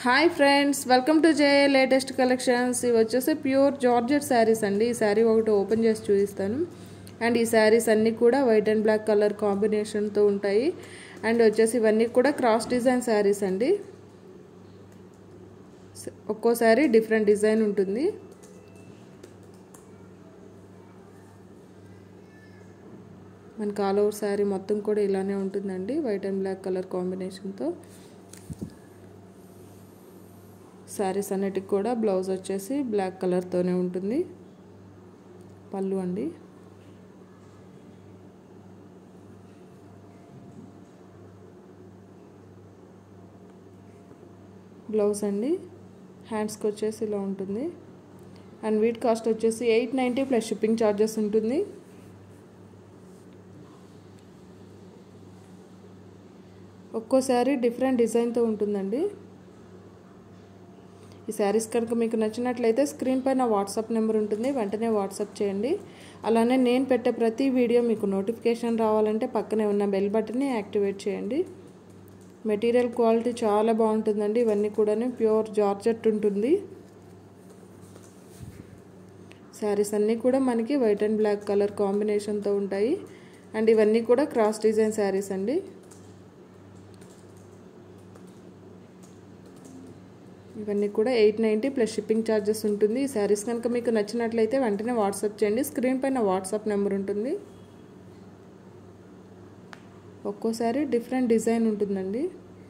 hi friends welcome to J latest collections ఇవి వచ్చేసి pure georgette saris అండి ఈ శారీ ఒకటి ఓపెన్ చేసి చూపిస్తాను అండ్ ఈ శారీస్ అన్నీ కూడా వైట్ అండ్ బ్లాక్ కలర్ కాంబినేషన్తో ఉంటాయి అండ్ వచ్చేసి ఇవన్నీ కూడా క్రాస్ డిజైన్ శారీస్ అండి ఒక్కో శారీ డిఫరెంట్ డిజైన్ ఉంటుంది మనకి ఆల్ ఓవర్ శారీ మొత్తం కూడా ఇలానే ఉంటుందండి వైట్ అండ్ బ్లాక్ కలర్ కాంబినేషన్తో శారీస్ అన్నిటికి కూడా బ్లౌజ్ వచ్చేసి బ్లాక్ కలర్తోనే ఉంటుంది పళ్ళు అండి బ్లౌజ్ అండి హ్యాండ్స్కి వచ్చేసి ఇలా ఉంటుంది అండ్ వీట్ కాస్ట్ వచ్చేసి eight ninety plus shipping charges ఉంటుంది ఒక్కోసారి డిఫరెంట్ డిజైన్తో ఉంటుందండి ఈ శారీస్ కనుక మీకు నచ్చినట్లయితే స్క్రీన్ పైన వాట్సాప్ నెంబర్ ఉంటుంది వెంటనే వాట్సాప్ చేయండి అలానే నేను పెట్టే ప్రతి వీడియో మీకు నోటిఫికేషన్ రావాలంటే పక్కనే ఉన్న బెల్ బటన్ని యాక్టివేట్ చేయండి మెటీరియల్ క్వాలిటీ చాలా బాగుంటుందండి ఇవన్నీ కూడా ప్యూర్ జార్జెట్ ఉంటుంది శారీస్ అన్నీ కూడా మనకి వైట్ అండ్ బ్లాక్ కలర్ కాంబినేషన్తో ఉంటాయి అండ్ ఇవన్నీ కూడా క్రాస్ డిజైన్ శారీస్ అండి ఇవన్నీ కూడా eight ninety plus shipping charges ఉంటుంది ఈ శారీస్ కనుక మీకు నచ్చినట్లయితే వెంటనే వాట్సాప్ చేయండి స్క్రీన్ పైన వాట్సాప్ నెంబర్ ఉంటుంది ఒక్కోసారి డిఫరెంట్ డిజైన్ ఉంటుందండి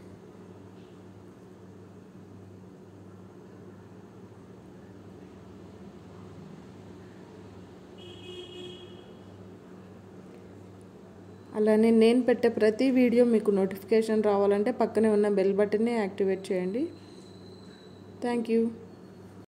అలానే నేను పెట్టే ప్రతి వీడియో మీకు నోటిఫికేషన్ రావాలంటే పక్కనే ఉన్న బెల్ బటన్ని యాక్టివేట్ చేయండి థ్యాంక్ యూ